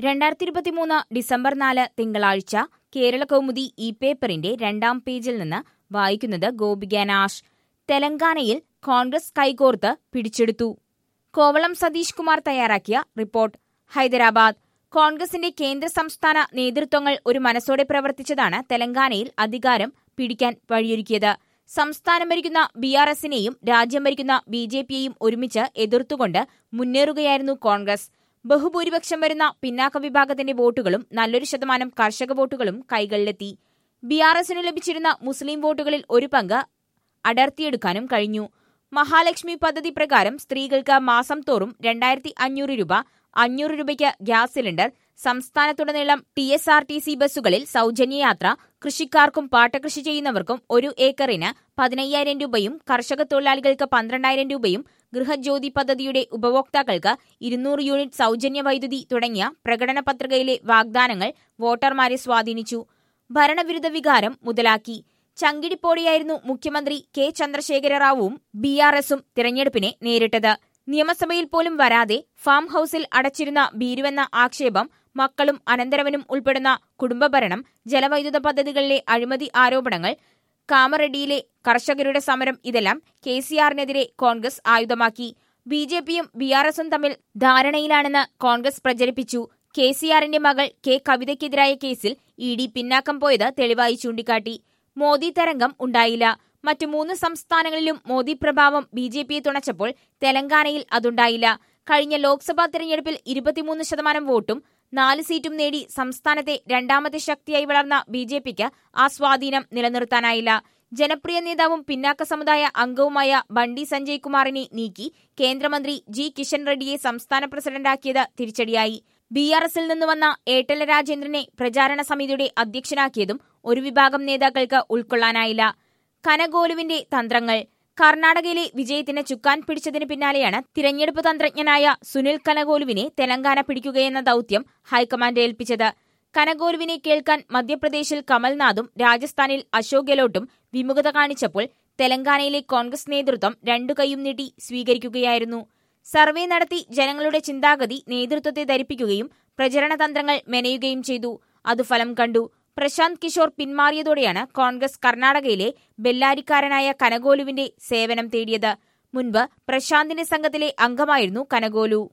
രണ്ടായിരത്തി ഇരുപത്തിമൂന്ന് ഡിസംബർ നാല് തിങ്കളാഴ്ച കേരള കൗമുദി ഇ പേപ്പറിന്റെ രണ്ടാം പേജിൽ നിന്ന് വായിക്കുന്നത് ഗോപിക നാഷ് തെലങ്കാനയിൽ കോൺഗ്രസ് കൈകോർത്ത് പിടിച്ചെടുത്തു കോവളം സതീഷ് കുമാർ തയ്യാറാക്കിയ റിപ്പോർട്ട് ഹൈദരാബാദ് കോൺഗ്രസിന്റെ കേന്ദ്ര സംസ്ഥാന നേതൃത്വങ്ങൾ ഒരു മനസ്സോടെ പ്രവർത്തിച്ചതാണ് തെലങ്കാനയിൽ അധികാരം പിടിക്കാൻ വഴിയൊരുക്കിയത് സംസ്ഥാനം ഭരിക്കുന്ന ബി ആർ എസിനെയും രാജ്യം ഭരിക്കുന്ന ബി ജെ പിയെയും ഒരുമിച്ച് എതിർത്തുകൊണ്ട് മുന്നേറുകയായിരുന്നു കോൺഗ്രസ് ബഹുഭൂരിപക്ഷം വരുന്ന പിന്നാക്ക വിഭാഗത്തിന്റെ വോട്ടുകളും നല്ലൊരു ശതമാനം കർഷക വോട്ടുകളും കൈകളിലെത്തി ബി ആർ എസിനു ലഭിച്ചിരുന്ന മുസ്ലിം വോട്ടുകളിൽ ഒരു പങ്ക് അടർത്തിയെടുക്കാനും കഴിഞ്ഞു മഹാലക്ഷ്മി പദ്ധതി പ്രകാരം സ്ത്രീകൾക്ക് മാസം തോറും രണ്ടായിരത്തി അഞ്ഞൂറ് രൂപ അഞ്ഞൂറ് രൂപയ്ക്ക് ഗ്യാസ് സിലിണ്ടർ സംസ്ഥാനത്തുടനീളം T S R T C ബസ്സുകളിൽ സൗജന്യ യാത്ര കൃഷിക്കാർക്കും പാട്ടകൃഷി ചെയ്യുന്നവർക്കും ഒരു ഏക്കറിന് പതിനയ്യായിരം രൂപയും കർഷക തൊഴിലാളികൾക്ക് പന്ത്രണ്ടായിരം രൂപയും ഗൃഹജ്യോതി പദ്ധതിയുടെ ഉപഭോക്താക്കൾക്ക് ഇരുന്നൂറ് യൂണിറ്റ് സൗജന്യ വൈദ്യുതി തുടങ്ങിയ പ്രകടന പത്രികയിലെ വാഗ്ദാനങ്ങൾ വോട്ടർമാരെ സ്വാധീനിച്ചു ഭരണവിരുദ്ധ വികാരം മുതലാക്കി ചങ്കിടിപ്പോടെയായിരുന്നു മുഖ്യമന്ത്രി കെ ചന്ദ്രശേഖര റാവുവും ബി ആർ എസും തിരഞ്ഞെടുപ്പിനെ നേരിട്ടത് നിയമസഭയിൽ പോലും വരാതെ ഫാം ഹൌസിൽ അടച്ചിരുന്ന ബീരുവെന്ന ആക്ഷേപം മക്കളും അനന്തരവനും ഉൾപ്പെടുന്ന കുടുംബഭരണം ജലവൈദ്യുത പദ്ധതികളിലെ അഴിമതി ആരോപണങ്ങൾ കാമറെഡ്ഡിയിലെ കർഷകരുടെ സമരം ഇതെല്ലാം കെ സിആറിനെതിരെ കോൺഗ്രസ് ആയുധമാക്കി ബി ജെ പിയും ബി ആർ എസും തമ്മിൽ ധാരണയിലാണെന്ന് കോൺഗ്രസ് പ്രചരിപ്പിച്ചു കെ സിആറിന്റെ മകൾ കെ കവിതയ്ക്കെതിരായ കേസിൽ ഇ ഡി പിന്നാക്കം പോയത് തെളിവായി ചൂണ്ടിക്കാട്ടി മോദി തരംഗം ഉണ്ടായില്ല മറ്റു മൂന്ന് സംസ്ഥാനങ്ങളിലും മോദി പ്രഭാവം ബി ജെ പിയെ തുണച്ചപ്പോൾ തെലങ്കാനയിൽ അതുണ്ടായില്ല കഴിഞ്ഞ ലോക്സഭാ തെരഞ്ഞെടുപ്പിൽ ഇരുപത്തിമൂന്ന് ശതമാനം വോട്ടും നാല് സീറ്റും നേടി സംസ്ഥാനത്തെ രണ്ടാമത്തെ ശക്തിയായി വളർന്ന ബി ജെ പിക്ക് ആ സ്വാധീനം നിലനിർത്താനായില്ല ജനപ്രിയ നേതാവും പിന്നാക്ക സമുദായ അംഗവുമായ ബണ്ടി സഞ്ജയ് കുമാറിനെ നീക്കി കേന്ദ്രമന്ത്രി ജി കിഷൻ റെഡ്ഡിയെ സംസ്ഥാന പ്രസിഡന്റാക്കിയത് തിരിച്ചടിയായി ബി ആർ എസിൽ നിന്ന് വന്ന ഏട്ടല രാജേന്ദ്രനെ പ്രചാരണ സമിതിയുടെ അധ്യക്ഷനാക്കിയതും ഒരു വിഭാഗം നേതാക്കൾക്ക് ഉൾക്കൊള്ളാനായില്ല കനഗോലുവിന്റെ തന്ത്രങ്ങൾ കർണാടകയിലെ വിജയത്തിന് ചുക്കാൻ പിടിച്ചതിന് പിന്നാലെയാണ് തിരഞ്ഞെടുപ്പ് തന്ത്രജ്ഞനായ സുനിൽ കനഗോലുവിനെ തെലങ്കാന പിടിക്കുകയെന്ന ദൌത്യം ഹൈക്കമാൻഡ് ഏൽപ്പിച്ചത് കനഗോലുവിനെ കേൾക്കാൻ മധ്യപ്രദേശിൽ കമൽനാഥും രാജസ്ഥാനിൽ അശോക് ഗെലോട്ടും വിമുഖത കാണിച്ചപ്പോൾ തെലങ്കാനയിലെ കോൺഗ്രസ് നേതൃത്വം രണ്ടു കൈയും നീട്ടി സ്വീകരിക്കുകയായിരുന്നു സർവേ നടത്തി ജനങ്ങളുടെ ചിന്താഗതി നേതൃത്വത്തെ ധരിപ്പിക്കുകയും പ്രചരണ തന്ത്രങ്ങൾ മെനയുകയും ചെയ്തു അത് ഫലം കണ്ടു പ്രശാന്ത് കിഷോർ പിന്മാറിയതോടെയാണ് കോൺഗ്രസ് കർണാടകയിലെ ബെല്ലാരിക്കാരനായ കനഗോലുവിന്റെ സേവനം തേടിയത് മുൻപ് പ്രശാന്തിന്റെ സംഘത്തിലെ അംഗമായിരുന്നു കനഗോലു